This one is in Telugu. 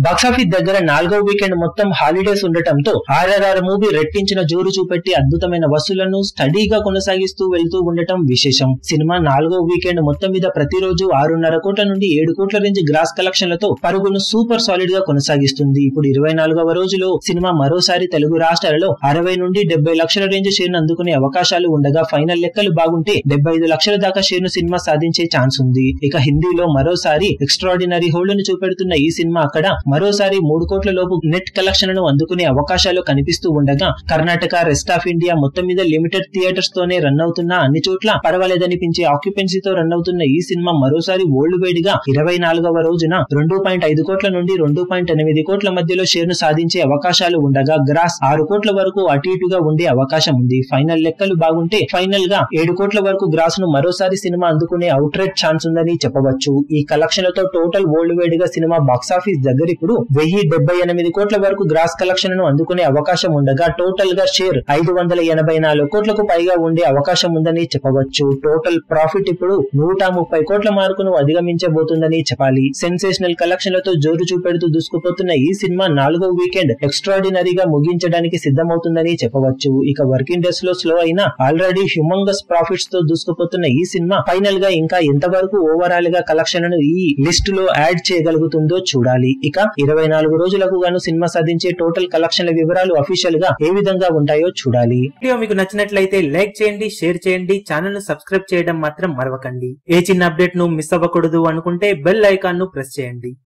బాక్సాఫీస్ దగ్గర నాలుగో వీకెండ్ మొత్తం హాలిడేస్ ఉండటంతో ఆర్ఆర్ఆర్ మూవీ రెట్టించిన జోరు చూపెట్టి అద్భుతమైన వసూలను స్టడీగా కొనసాగిస్తూ వెళ్తూ ఉండటం విశేషం సినిమా నాలుగో వీకెండ్ మొత్తం మీద ప్రతిరోజు ఆరున్నర కోట్ల నుండి ఏడు కోట్ల రేంజ్ గ్రాస్ కలెక్షన్లతో పరుగును సూపర్ సాలిడ్ గా కొనసాగిస్తుంది ఇప్పుడు ఇరవై నాలుగవ రోజులో సినిమా మరోసారి తెలుగు రాష్ట్రాలలో అరవై నుండి డెబ్బై లక్షల రేంజ్ షేర్ను అందుకునే అవకాశాలు ఉండగా ఫైనల్ లెక్కలు బాగుంటే డెబ్బై ఐదు లక్షల దాకా షేర్ను సినిమా సాధించే ఛాన్స్ ఉంది ఇక హిందీలో మరోసారి ఎక్స్ట్రాడినరీ హోల్డ్ ను చూపెడుతున్న ఈ సినిమా అక్కడ మరోసారి మూడు కోట్ల లోపు నెట్ కలెక్షన్లను అందుకునే అవకాశాలు కనిపిస్తూ ఉండగా కర్ణాటక రెస్ట్ ఆఫ్ ఇండియా మొత్తం మీద లిమిటెడ్ థియేటర్స్ తోనే రన్ అవుతున్న అన్ని చోట్ల పర్వాలేదనిపించే ఆక్యుపెన్సీతో రన్ అవుతున్న ఈ సినిమా మరోసారి వరల్డ్ వైడ్ గా ఇరవై నాలుగవ రోజున రెండు పాయింట్ ఐదు కోట్ల నుండి రెండు పాయింట్ ఎనిమిది కోట్ల మధ్యలో షేర్ ను సాధించే అవకాశాలు ఉండగా గ్రాస్ ఆరు కోట్ల వరకు అటు ఇటుగా ఉండే అవకాశం ఉంది ఫైనల్ లెక్కలు బాగుంటే ఫైనల్ గా ఏడు కోట్ల వరకు గ్రాస్ ను మరోసారి సినిమా అందుకునే అవుట్ రేట్ ఛాన్స్ ఉందని చెప్పవచ్చు ఈ కలెక్షన్లతో టోటల్ వరల్డ్ వైడ్ గా సినిమా బాక్సాఫీస్ దగ్గర ఇప్పుడు వెయ్యి డెబ్బై ఎనిమిది కోట్ల వరకు గ్రాస్ కలెక్షన్ ను అందుకునే అవకాశం ఉండగా టోటల్ గా షేర్ ఐదు వందల ఎనభై నాలుగు కోట్లకు పైగా ఉండే అవకాశం ఉందని చెప్పవచ్చు టోటల్ ప్రాఫిట్ ఇప్పుడు నూట ముప్పై కోట్ల మార్కును అధిగమించబోతుందని చెప్పాలి సెన్సేషనల్ కలెక్షన్లతో జోరు చూపెడుతూ దూసుకుపోతున్న ఈ సినిమా నాలుగో వీకెండ్ ఎక్స్ట్రాడినరీగా ముగించడానికి సిద్ధమవుతుందని చెప్పవచ్చు ఇక వర్కింగ్ డేస్ లో స్లో అయినా ఆల్రెడీ హ్యూమంగస్ ప్రాఫిట్స్ తో దూసుకుపోతున్న ఈ సినిమా ఫైనల్ గా ఇంకా ఎంతవరకు ఓవరాల్ గా కలెక్షన్లను ఈ లిస్ట్ లో యాడ్ చేయగలుగుతుందో చూడాలి ఇక ఇరవై నాలుగు రోజులకు గాను సినిమా సాధించే టోటల్ కలెక్షన్ల వివరాలు అఫీషియల్ గా ఏ విధంగా ఉంటాయో చూడాలి వీడియో మీకు నచ్చినట్లయితే లైక్ చేయండి షేర్ చేయండి ఛానల్ ను సబ్స్క్రైబ్ చేయడం మాత్రం మరవకండి ఏ చిన్న అప్డేట్ ను మిస్ అవ్వకూడదు అనుకుంటే బెల్ ఐకాన్ ను ప్రెస్ చేయండి